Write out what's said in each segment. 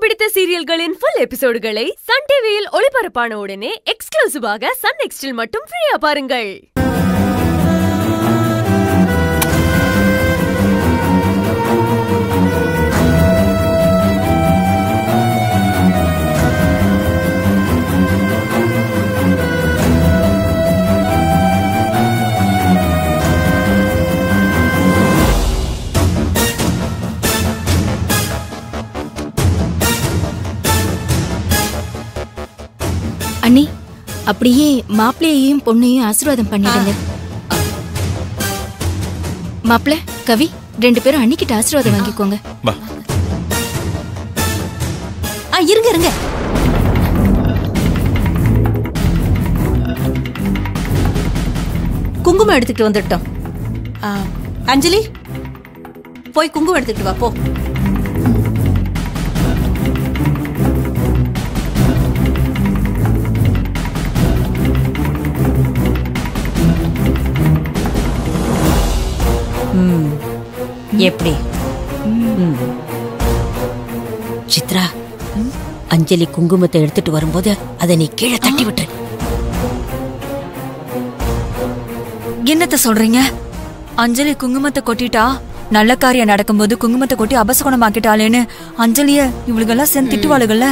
பிடித்த சீரியல்களின் full எபிசோடுகளை Sun டிவியில் ஒளிபரப்பான உடனே எக்ஸ்க்ளூசிவாக சன் நெக்ஸ்டில் மட்டும் ஃப்ரீயா பாருங்கள் அண்ணி அப்படியே மாப்பிள்ளையையும் பொண்ணையும் ஆசீர்வாதம் பண்ணிடுங்க மாப்பிள்ள கவி ரெண்டு பேரும் அன்னிக்கிட்ட ஆசீர்வாதம் வாங்கிக்கோங்க வா ஆ இருங்க இருங்க குங்குமம் எடுத்துட்டு வந்துட்டோம் ஆ, அஞ்சலி போய் குங்குமம் எடுத்துட்டு வா போ ம், எப்படி ம். சித்ரா அஞ்சலி குங்குமத்தை எடுத்துட்டு வரும்போது அதை நீ கீழே தட்டி விட்டுரு என்னத்த சொல்றீங்க அஞ்சலி குங்குமத்தை கொட்டிட்டா நல்ல காரியம் நடக்கும்போது குங்குமத்தை கொட்டி அபசகுணமாக்கிட்டாளேன்னு அஞ்சலிய இவளுகெல்லாம் சேர்ந்து திட்டுவாளுகள்ல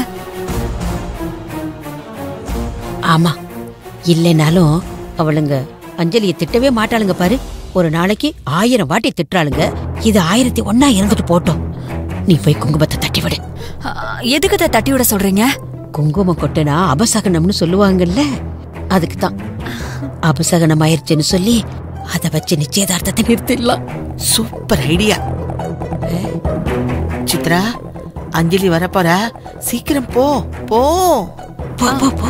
ஆமா இல்லைனாலும் அவளுங்க அஞ்சலியை திட்டவே மாட்டாளுங்க பாரு ஒரு நாளைக்கு ஆயிரம் வாட்டி திட்டுறாளுங்க இது ஆயிரத்தி ஒன்னா இருந்துட்டு போட்டோம் நீ போய் குங்குமத்தை தட்டி விடு அ, எதுக்கு இதை தட்டி விட சொல்றீங்க குங்குமம் கொட்டினா அபசகனம்னு சொல்லுவாங்கல்ல அதுக்கு தான் அபசகனம் ஆயிருச்சுன்னு சொல்லி அதை வச்சு நிச்சயதார்த்தத்தை நிறுத்திடலாம் சூப்பர் ஐடியா சித்ரா அஞ்சலி வரப்போறா சீக்கிரம் போ போ போ போ போ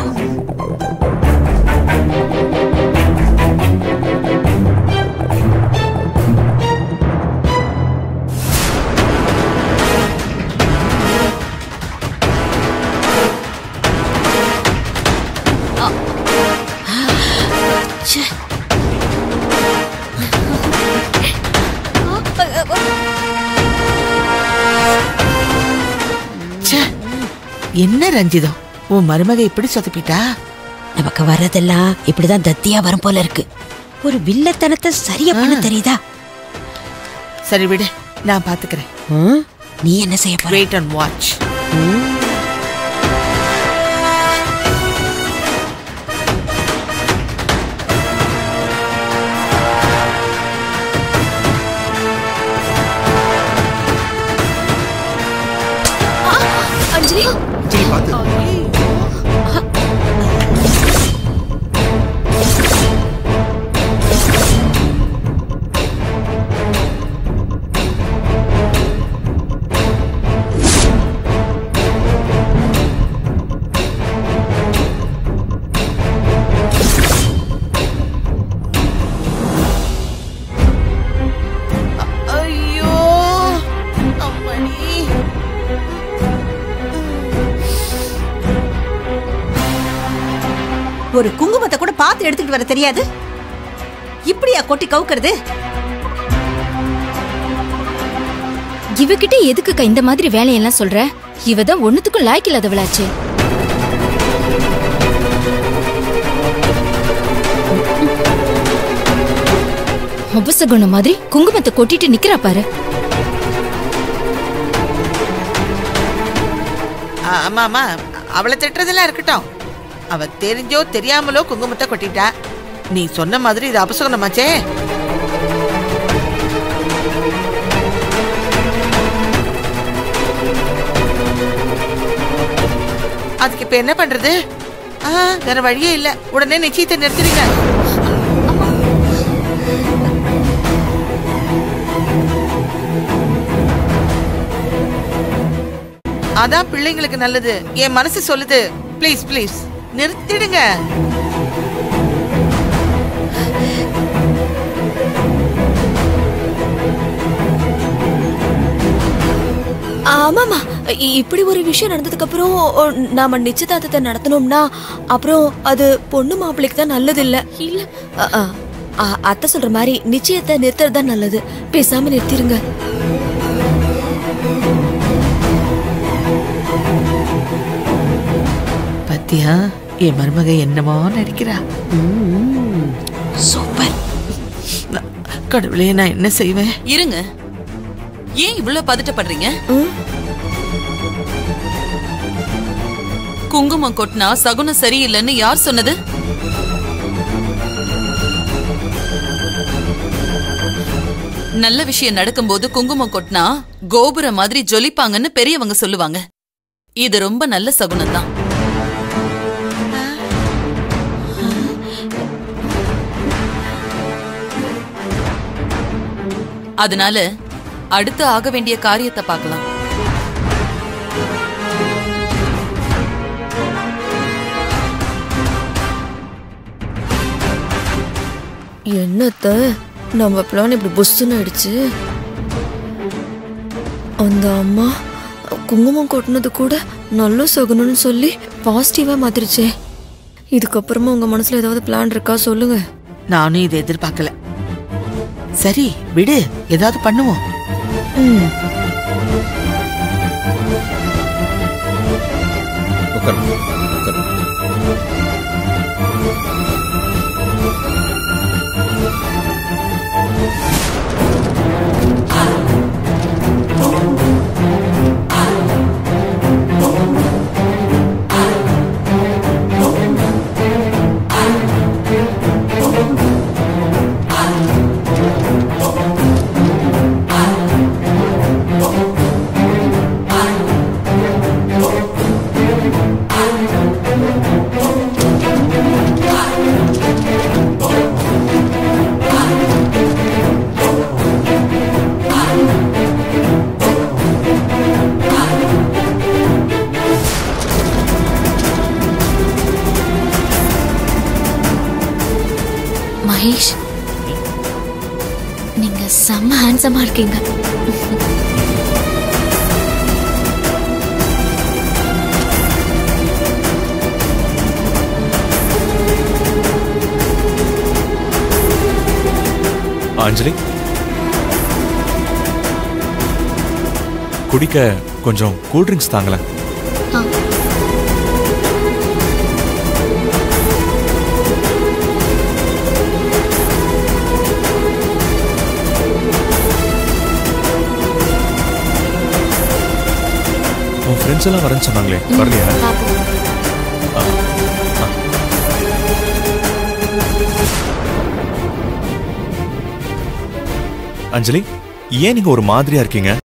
ச்சே, என்ன ரஞ்சிதம் உன் மருமக இப்படி சொதப்பிட்டா நமக்கு வர்றதெல்லாம் இப்படிதான் தத்தியா வரும் போல இருக்கு ஒரு வில்லத்தனத்தை சரியா பண்ண தெரியுதா சரி விடு நான் பாத்துக்கிறேன் ம்? நீ என்ன செய்ய போற வெயிட் அண்ட் வாட்ச் அஞ்சலி ஐயோ அம்மணி ஒரு குங்குமத்தை கூட பார்த்து எடுத்துட்டு வர தெரியாது இப்படியா கொட்டி கவுக்கிறது இவகிட்ட எதுக்குக்கா இந்த மாதிரி வேலையெல்லாம் சொல்ற இவ தான் ஒண்ணுத்துக்கும் லாய்க்கு இல்லாதவளாச்சு அபசகுணம் மாதிரி குங்குமத்தை கொட்டிட்டு நிக்கிறா பாரு ஆ, ஆமா ஆமா அவளை திட்டுறதெல்லாம் இருக்கட்டும் அவ தெரிஞ்சோ தெரியாமலோ குங்குமத்தை கொட்டிட்டா நீ சொன்ன மாதிரி இது அபசகுணமாச்சே அதுக்கு இப்ப என்ன பண்றது ஆ, வேற வழியே இல்ல உடனே நிச்சயத்தை நிறுத்திடுங்க அதான் பிள்ளைங்களுக்கு நல்லது என் மனசு சொல்லுது ப்ளீஸ் ப்ளீஸ் நிறுத்திடுங்க ஆமாமா இ- இப்படி ஒரு விஷயம் நடந்ததுக்கு அப்புறம் ஒ, நாம நிச்சயதார்த்தத்தை நடத்தணும்னா அப்புறம் அது பொண்ணு மாப்பிள்ளைக்கு தான் நல்லது இல்ல இல்ல அ, அ, அ, அத்தை சொல்ற மாதிரி நிச்சயத்தை நிறுத்துறது தான் நல்லது பேசாம நிறுத்திருங்க பாத்தியா என் மருமக என்னமோ நடிக்கிறா சூப்பர் நான்- கடவுளே நான் என்ன செய்வேன் இருங்க ஏன் இவ்ளோ பதட்டப்படுறீங்க குங்குமம் கொட்டினா சகுனம் சரியில்லைன்னு யார் சொன்னது நல்ல விஷயம் நடக்கும்போது குங்குமம் கொட்டினா கோபுரம் மாதிரி ஜொலிப்பாங்கன்னு பெரியவங்க சொல்லுவாங்க இது ரொம்ப நல்ல சகுனம் தான் அதனால அடுத்து ஆக வேண்டிய காரியத்தை பார்க்கலாம் என்னத்த நம்ம பிளான் இப்படி புஸ்துன்னு ஆயிடுச்சு அந்த அம்மா குங்குமம் கொட்டினது கூட நல்ல சகுனம்னு சொல்லி பாசிட்டிவா மாத்திருச்சே இதுக்கப்புறமா உங்க மனசுல ஏதாவது பிளான் இருக்கா சொல்லுங்க நானும் இதை எதிர்பார்க்கல சரி விடு ஏதாவது பண்ணுவோம் ம் உட்காருங்க உட்காருங்க மகேஷ் நீங்க செம்ம ஹேண்ட்ஸமா இருக்கீங்க அஞ்சலி குடிக்க கொஞ்சம் கூல் ட்ரிங்க்ஸ் தாங்களேன் உன் ஃப்ரெண்ட்ஸ் எல்லாம் வரேன்னு சொன்னாங்களே வரலையா ஆ, ஆ. அஞ்சலி ஏன் நீங்க ஒரு மாதிரியா இருக்கீங்க